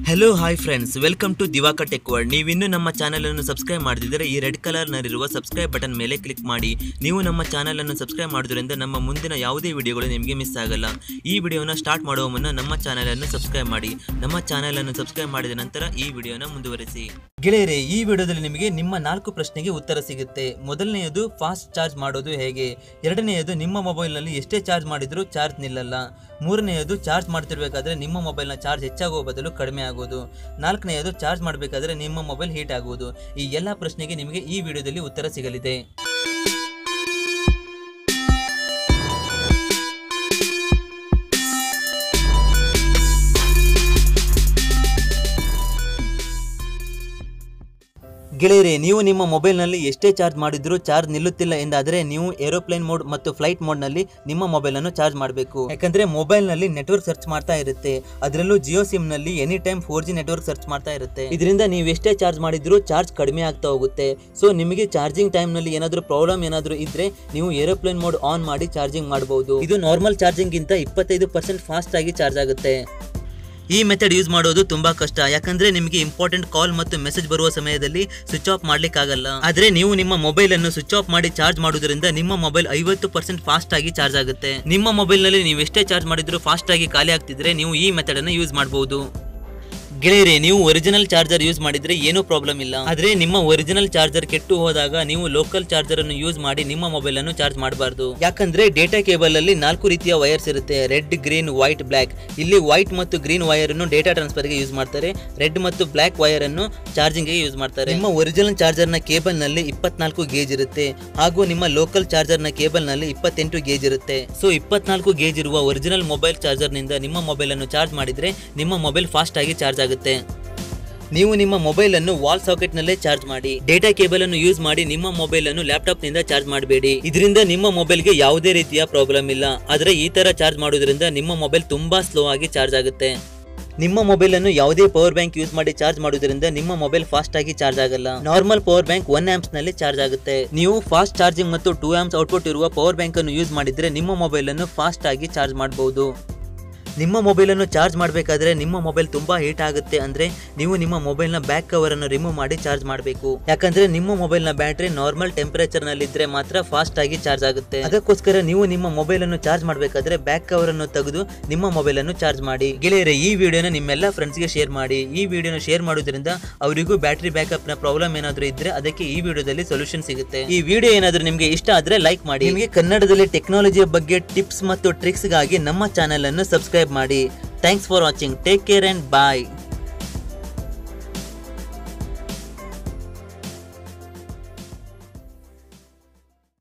hello hi friends welcome to Divaka tech world ನೀವಿನ್ನೂ ನಮ್ಮ channel ಅನ್ನು ಸಬ್ಸ್ಕ್ರೈಬ್ ಮಾಡದಿದ್ದರೆ ಈ ರೆಡ್ ಕಲರ್ ನಲ್ಲಿರುವ ಸಬ್ಸ್ಕ್ರೈಬ್ ಬಟನ್ ಮೇಲೆ ಕ್ಲಿಕ್ ಮಾಡಿ ನೀವು ನಮ್ಮ ಚಾನಲ್ ಅನ್ನು ಸಬ್ಸ್ಕ್ರೈಬ್ ಮಾಡೋದ್ರಿಂದ ನಮ್ಮ ಮುಂದಿನ ಯಾವುದೇ ವಿಡಿಯೋಗಳು ನಿಮಗೆ ಮಿಸ್ ಆಗಲ್ಲ ಈ ವಿಡಿಯೋನ ಸ್ಟಾರ್ಟ್ ಮಾಡುವ ಮುನ್ನ ನಮ್ಮ ಚಾನಲ್ ಅನ್ನು ಸಬ್ಸ್ಕ್ರೈಬ್ ಮಾಡಿ ನಮ್ಮ ಚಾನಲ್ ಅನ್ನು ಸಬ್ಸ್ಕ್ರೈಬ್ ಮಾಡಿದ ನಂತರ ಈ ವಿಡಿಯೋನ ಮುಂದುವರಿಸಿ ಗೆಳೆಯರೆ ಈ ವಿಡಿಯೋದಲ್ಲಿ ನಿಮಗೆ ನಿಮ್ಮ ನಾಲ್ಕು ಪ್ರಶ್ನೆಗೆ ಉತ್ತರ ಸಿಗುತ್ತೆ ಮೊದಲನೆಯದು ಫಾಸ್ಟ್ ಚಾರ್ಜ್ ಮಾಡೋದು ಹೇಗೆ ಎರಡನೆಯದು ನಿಮ್ಮ ಮೊಬೈಲ್ನಲ್ಲಿ ಎಷ್ಟೇ ಚಾರ್ಜ್ ಮಾಡಿದರೂ ಚಾರ್ಜ್ ನಿಲ್ಲಲ್ಲ ಮೂರನೆಯದು ಚಾರ್ಜ್ ಮಾಡ್ತಿರ್ಬೇಕಾದ್ರೆ ನಿಮ್ಮ ಮೊಬೈಲ್ನ ಚಾರ್ಜ್ ಹೆಚ್ಚಾಗುವ ಬದಲು ಕಡಿಮೆ ಆಗೋದು ನಾಲ್ಕನೆಯದು ಚಾರ್ಜ್ ಮಾಡಬೇಕಾದ್ರೆ ನಿಮ್ಮ ಮೊಬೈಲ್ ಹೀಟ್ ಆಗುವುದು ಈ ಎಲ್ಲ ಪ್ರಶ್ನೆಗೆ ನಿಮಗೆ ಈ ವಿಡಿಯೋದಲ್ಲಿ ಉತ್ತರ ಸಿಗಲಿದೆ ಗೆಳೆಯರೆ ನೀವು ನಿಮ್ಮ ಮೊಬೈಲ್ನಲ್ಲಿ ಎಷ್ಟೇ ಚಾರ್ಜ್ ಮಾಡಿದ್ರೂ ಚಾರ್ಜ್ ನಿಲ್ಲುತ್ತಿಲ್ಲ ಎಂದಾದರೆ ನೀವು ಏರೋಪ್ಲೇನ್ ಮೋಡ್ ಮತ್ತು ಫ್ಲೈಟ್ ಮೋಡ್ನಲ್ಲಿ ನಿಮ್ಮ ಮೊಬೈಲನ್ನು ಚಾರ್ಜ್ ಮಾಡಬೇಕು ಯಾಕಂದ್ರೆ ಮೊಬೈಲ್ನಲ್ಲಿ ನೆಟ್ವರ್ಕ್ ಸರ್ಚ್ ಮಾಡ್ತಾ ಇರುತ್ತೆ ಅದರಲ್ಲೂ ಜಿಯೋ ಸಿಮ್ನಲ್ಲಿ any time four G network search ಮಾಡ್ತಾ ಇರುತ್ತೆ ಇದರಿಂದ ನೀವು ಎಷ್ಟೇ ಚಾರ್ಜ್ ಮಾಡಿದ್ರೂ ಚಾರ್ಜ್ ಕಡಿಮೆ ಆಗ್ತಾ ಹೋಗುತ್ತೆ ಸೊ ನಿಮಗೆ ಚಾರ್ಜಿಂಗ್ ಟೈಮ್ನಲ್ಲಿ ಏನಾದರೂ ಪ್ರಾಬ್ಲಮ್ ಏನಾದರೂ ಇದ್ರೆ ನೀವು ಏರೋಪ್ಲೇನ್ ಮೋಡ್ ಆನ್ ಮಾಡಿ ಚಾರ್ಜಿಂಗ್ ಮಾಡಬಹುದು ಇದು ನಾರ್ಮಲ್ ಚಾರ್ಜಿಂಗ್ ಗಿಂತ ಇಪ್ಪತ್ತೈದು ಪರ್ಸೆಂಟ್ ಫಾಸ್ಟ್ ಆಗಿ ಚಾರ್ಜ್ ಆಗುತ್ತೆ ಈ ಮೆಥಡ್ ಯೂಸ್ ಮಾಡೋದು ತುಂಬಾ ಕಷ್ಟ ಯಾಕಂದ್ರೆ ನಿಮಗೆ ಇಂಪಾರ್ಟೆಂಟ್ ಕಾಲ್ ಮತ್ತು ಮೆಸೇಜ್ ಬರುವ ಸಮಯದಲ್ಲಿ ಸ್ವಿಚ್ ಆಫ್ ಮಾಡ್ಲಿಕ್ಕಾಗಲ್ಲ ಆದ್ರೆ ನೀವು ನಿಮ್ಮ ಮೊಬೈಲ್ ಅನ್ನು ಸ್ವಿಚ್ ಆಫ್ ಮಾಡಿ ಚಾರ್ಜ್ ಮಾಡುವುದರಿಂದ ನಿಮ್ಮ ಮೊಬೈಲ್ ಐವತ್ತು ಪರ್ಸೆಂಟ್ ಫಾಸ್ಟ್ ಆಗಿ ಚಾರ್ಜ್ ಆಗುತ್ತೆ ನಿಮ್ಮ ಮೊಬೈಲ್ ನಲ್ಲಿ ನೀವು ಎಷ್ಟೇ ಚಾರ್ಜ್ ಮಾಡಿದ್ರು ಫಾಸ್ಟ್ ಆಗಿ ಖಾಲಿ ಆಗ್ತಿದ್ರೆ ನೀವು ಈ ಮೆಥಡ್ ಅನ್ನು ಯೂಸ್ ಮಾಡಬಹುದು ಗೆಳೆಯರೆ ನೀವು ಒರಿಜಿನಲ್ ಚಾರ್ಜರ್ ಯೂಸ್ ಮಾಡಿದ್ರೆ ಏನೂ ಪ್ರಾಬ್ಲಮ್ ಇಲ್ಲ ಆದ್ರೆ ನಿಮ್ಮ ಒರಿಜಿನಲ್ ಚಾರ್ಜರ್ ಕೆಟ್ಟು ಹೋದಾಗ ನೀವು ಲೋಕಲ್ ಚಾರ್ಜರ್ ಅನ್ನು ಯೂಸ್ ಮಾಡಿ ನಿಮ್ಮ ಮೊಬೈಲ್ ಅನ್ನು ಚಾರ್ಜ್ ಮಾಡಬಾರ್ದು ಯಾಕಂದ್ರೆ ಡೇಟಾ ಕೇಬಲ್ ಅಲ್ಲಿ ನಾಲ್ಕು ರೀತಿಯ ವೈರ್ಸ್ ಇರುತ್ತೆ ರೆಡ್ ಗ್ರೀನ್ ವೈಟ್ ಬ್ಲಾಕ್ ಇಲ್ಲಿ ವೈಟ್ ಮತ್ತು ಗ್ರೀನ್ ವೈರ್ ಅನ್ನು ಡೇಟಾ ಟ್ರಾನ್ಸ್ಫರ್ ಗೆ ಯೂಸ್ ಮಾಡ್ತಾರೆ ರೆಡ್ ಮತ್ತು ಬ್ಲಾಕ್ ವೈರ್ ಅನ್ನು ಚಾರ್ಜಿಂಗ್ ಗೆ ಯೂಸ್ ಮಾಡ್ತಾರೆ ನಿಮ್ಮ ಒರಿಜಿನಲ್ ಚಾರ್ಜರ್ ನ ಕೇಬಲ್ ನಲ್ಲಿ ಇಪ್ಪತ್ನಾಲ್ಕು ಗೇಜ್ ಇರುತ್ತೆ ಹಾಗೂ ನಿಮ್ಮ ಲೋಕಲ್ ಚಾರ್ಜರ್ ನ ಕೇಬಲ್ ನಲ್ಲಿ ಇಪ್ಪತ್ತೆಂಟು ಗೇಜ್ ಇರುತ್ತೆ ಸೊ ಇಪ್ಪತ್ನಾಲ್ಕು ಗೇಜ್ ಇರುವ ಒರಿಜಿನಲ್ ಮೊಬೈಲ್ ಚಾರ್ಜರ್ ನಿಂದ ನಿಮ್ಮ ಮೊಬೈಲ್ ಅನ್ನು ಚಾರ್ಜ್ ಮಾಡಿದ್ರೆ ನಿಮ್ಮ ಮೊಬೈಲ್ ಫಾಸ್ಟ್ ಆಗಿ ಚಾರ್ಜ್ ಆಗುತ್ತೆ ನೀವು ನಿಮ್ಮ ಮೊಬೈಲ್ ಅನ್ನು ವಾಲ್ ಸಾಕೆಟ್ ನಲ್ಲೇ ಚಾರ್ಜ್ ಮಾಡಿ ಡೇಟಾ ಕೇಬಲ್ ಅನ್ನು ಯೂಸ್ ಮಾಡಿ ನಿಮ್ಮ ಮೊಬೈಲ್ ಅನ್ನು ಲ್ಯಾಪ್ಟಾಪ್ ನಿಂದ ಚಾರ್ಜ್ ಮಾಡಬೇಡಿ ಇದರಿಂದ ನಿಮ್ಮ ಮೊಬೈಲ್ಗೆ ಯಾವುದೇ ರೀತಿಯ ಪ್ರಾಬ್ಲಮ್ ಇಲ್ಲ ಆದರೆ ಈ ತರ ಚಾರ್ಜ್ ಮಾಡೋದ್ರಿಂದ ನಿಮ್ಮ ಮೊಬೈಲ್ ತುಂಬಾ ಸ್ಲೋ ಆಗಿ ಚಾರ್ಜ್ ಆಗುತ್ತೆ ನಿಮ್ಮ ಮೊಬೈಲ್ ಅನ್ನು ಯಾವುದೇ ಪವರ್ ಬ್ಯಾಂಕ್ ಯೂಸ್ ಮಾಡಿ ಚಾರ್ಜ್ ಮಾಡೋದ್ರಿಂದ ನಿಮ್ಮ ಮೊಬೈಲ್ ಫಾಸ್ಟ್ ಆಗಿ ಚಾರ್ಜ್ ಆಗಲ್ಲ normal power bank one amps ನಲ್ಲಿ ಚಾರ್ಜ್ ಆಗುತ್ತೆ ನೀವು ಫಾಸ್ಟ್ ಚಾರ್ಜಿಂಗ್ ಮತ್ತು ಟೂ ಆಂಪ್ಸ್ ಔಟ್ಪುಟ್ ಇರುವ ಪವರ್ ಬ್ಯಾಂಕ್ ಅನ್ನು ಯೂಸ್ ಮಾಡಿದ್ರೆ ನಿಮ್ಮ ಮೊಬೈಲ್ ಅನ್ನು ಫಾಸ್ಟ್ ಆಗಿ ಚಾರ್ಜ್ ಮಾಡಬಹುದು ನಿಮ್ಮ ಮೊಬೈಲನ್ನು ಚಾರ್ಜ್ ಮಾಡಬೇಕಾದ್ರೆ ನಿಮ್ಮ ಮೊಬೈಲ್ ತುಂಬಾ ಹೀಟ್ ಆಗುತ್ತೆ ಅಂದ್ರೆ ನೀವು ನಿಮ್ಮ ಮೊಬೈಲ್ನ ಬ್ಯಾಕ್ ಕವರ್ ಅನ್ನು ರಿಮೂವ್ ಮಾಡಿ ಚಾರ್ಜ್ ಮಾಡಬೇಕು ಯಾಕಂದ್ರೆ ನಿಮ್ಮ ಮೊಬೈಲ್ನ ಬ್ಯಾಟರಿ ನಾರ್ಮಲ್ ಟೆಂಪರೇಚರ್ ನಲ್ಲಿ ಇದ್ರೆ ಮಾತ್ರ ಫಾಸ್ಟ್ ಆಗಿ ಚಾರ್ಜ್ ಆಗುತ್ತೆ ಅದಕ್ಕೋಸ್ಕರ ನೀವು ನಿಮ್ಮ ಮೊಬೈಲ್ ಅನ್ನು ಚಾರ್ಜ್ ಮಾಡಬೇಕಾದ್ರೆ ಬ್ಯಾಕ್ ಕವರ್ ಅನ್ನು ತೆಗೆದು ನಿಮ್ಮ ಮೊಬೈಲ್ ಅನ್ನು ಚಾರ್ಜ್ ಮಾಡಿ ಗೆಳೆಯರೆ ಈ ವಿಡಿಯೋನ ನಿಮ್ಮೆಲ್ಲ ಫ್ರೆಂಡ್ಸ್ಗೆ ಶೇರ್ ಮಾಡಿ ಈ ವಿಡಿಯೋನ ಶೇರ್ ಮಾಡೋದ್ರಿಂದ ಅವರಿಗೂ ಬ್ಯಾಟರಿ ಬ್ಯಾಕಪ್ ನ ಪ್ರಾಬ್ಲಮ್ ಏನಾದರೂ ಇದ್ರೆ ಅದಕ್ಕೆ ಈ ವಿಡಿಯೋದಲ್ಲಿ ಸೊಲ್ಯೂಷನ್ ಸಿಗುತ್ತೆ ಈ ವಿಡಿಯೋ ಏನಾದರೂ ನಿಮಗೆ ಇಷ್ಟ ಆದ್ರೆ ಲೈಕ್ ಮಾಡಿ ನಿಮಗೆ ಕನ್ನಡದಲ್ಲಿ ಟೆಕ್ನಾಲಜಿಯ ಬಗ್ಗೆ ಟಿಪ್ಸ್ ಮತ್ತು ಟ್ರಿಕ್ಸ್ ಗಾಗಿ ನಮ್ಮ ಚಾನೆಲ್ ಅನ್ನು ಸಬ್ಸ್ಕ್ರೈಬ್ ಮಾಡಿ thanks for watching take care and bye